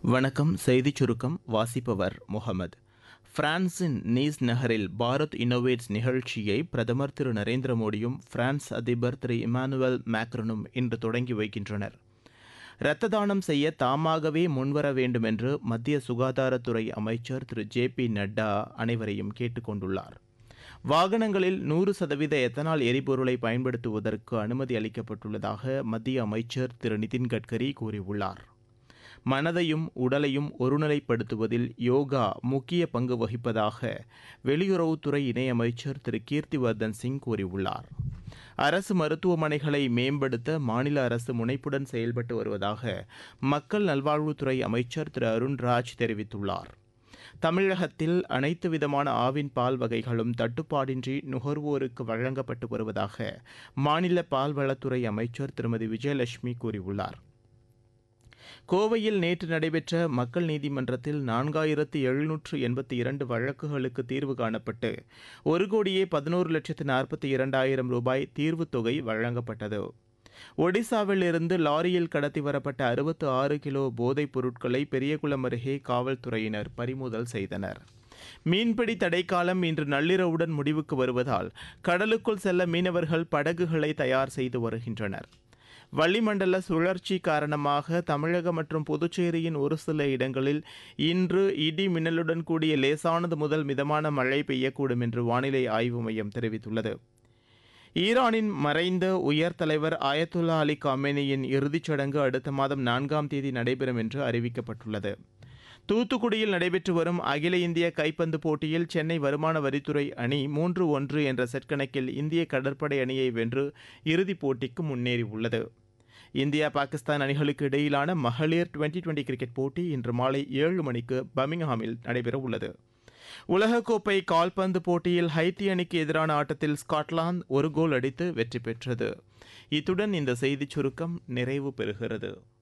வணக்கம் செய்திச் சுருக்கம் வாசிப்பவர் முகமது பிரான்சின் நீஸ் நகரில் பாரத் இன்னோவேட்ஸ் நிகழ்ச்சியை பிரதமர் திரு நரேந்திர மோடியும் பிரான்ஸ் அதிபர் திரு இமானுவேல் மேக்ரனும் இன்று தொடங்கி வைக்கின்றனர் இரத்த தானம் செய்ய தாமாகவே முன்வர வேண்டும் என்று மத்திய சுகாதாரத்துறை அமைச்சர் திரு ஜே பி நட்டா அனைவரையும் கேட்டுக் கொண்டுள்ளார் வாகனங்களில் நூறு சதவீத எத்தனால் எரிபொருளை பயன்படுத்துவதற்கு அனுமதி அளிக்கப்பட்டுள்ளதாக மத்திய அமைச்சர் திரு நிதின் கட்கரி கூறியுள்ளார் மனதையும் உடலையும் ஒருநிலைப்படுத்துவதில் யோகா முக்கிய பங்கு வகிப்பதாக வெளியுறவுத்துறை இணையமைச்சர் திரு கீர்த்திவர்தன் சிங் கூறியுள்ளார் அரசு மருத்துவமனைகளை மேம்படுத்த மாநில அரசு முனைப்புடன் செயல்பட்டு வருவதாக மக்கள் நல்வாழ்வுத்துறை அமைச்சர் திரு அருண்ராஜ் தெரிவித்துள்ளார் தமிழகத்தில் அனைத்து விதமான ஆவின் பால் வகைகளும் தட்டுப்பாடின்றி நுகர்வோருக்கு வழங்கப்பட்டு வருவதாக மாநில பால்வளத்துறை அமைச்சர் திருமதி விஜயலட்சுமி கூறியுள்ளார் கோவையில் நேற்று நடைபெற்ற மக்கள் நீதிமன்றத்தில் நான்காயிரத்து எழுநூற்று எண்பத்தி இரண்டு வழக்குகளுக்கு தீர்வு காணப்பட்டு ஒரு கோடியே பதினோரு லட்சத்து நாற்பத்தி இரண்டாயிரம் ரூபாய் தீர்வுத் தொகை வழங்கப்பட்டது ஒடிசாவில் இருந்து லாரியில் கடத்தி வரப்பட்ட அறுபத்து ஆறு கிலோ போதைப் பொருட்களை பெரியகுளம் அருகே காவல்துறையினர் பறிமுதல் செய்தனர் மீன்பிடி தடைக்காலம் இன்று நள்ளிரவுடன் முடிவுக்கு வருவதால் கடலுக்குள் செல்ல மீனவர்கள் படகுகளை தயார் செய்து வருகின்றனர் வளிமண்டல சுழற்சி காரணமாக தமிழகம் மற்றும் புதுச்சேரியின் ஒரு சில இடங்களில் இன்று இடி மின்னலுடன் கூடிய லேசானது முதல் மிதமான மழை பெய்யக்கூடும் என்று வானிலை ஆய்வு மையம் தெரிவித்துள்ளது ஈரானின் மறைந்த உயர் தலைவர் ஆயத்துல்லா அலி காமேனியின் இறுதிச் சடங்கு அடுத்த மாதம் நான்காம் தேதி நடைபெறும் என்று அறிவிக்கப்பட்டுள்ளது தூத்துக்குடியில் நடைபெற்று வரும் அகில இந்திய கைப்பந்து போட்டியில் சென்னை வருமான வரித்துறை அணி மூன்று ஒன்று என்ற செட் கணக்கில் இந்திய கடற்படை அணியை வென்று இறுதிப் போட்டிக்கு முன்னேறியுள்ளது இந்தியா பாகிஸ்தான் அணிகளுக்கு இடையிலான மகளிர் டுவெண்டி டுவெண்டி கிரிக்கெட் போட்டி இன்று மாலை ஏழு மணிக்கு பர்மிங்ஹாமில் நடைபெறவுள்ளது உலகக்கோப்பை கால்பந்து போட்டியில் ஹைத்தி அணிக்கு எதிரான ஆட்டத்தில் ஸ்காட்லாந்து ஒரு கோல் அடித்து வெற்றி பெற்றது இத்துடன் இந்த செய்திச் சுருக்கம் நிறைவு பெறுகிறது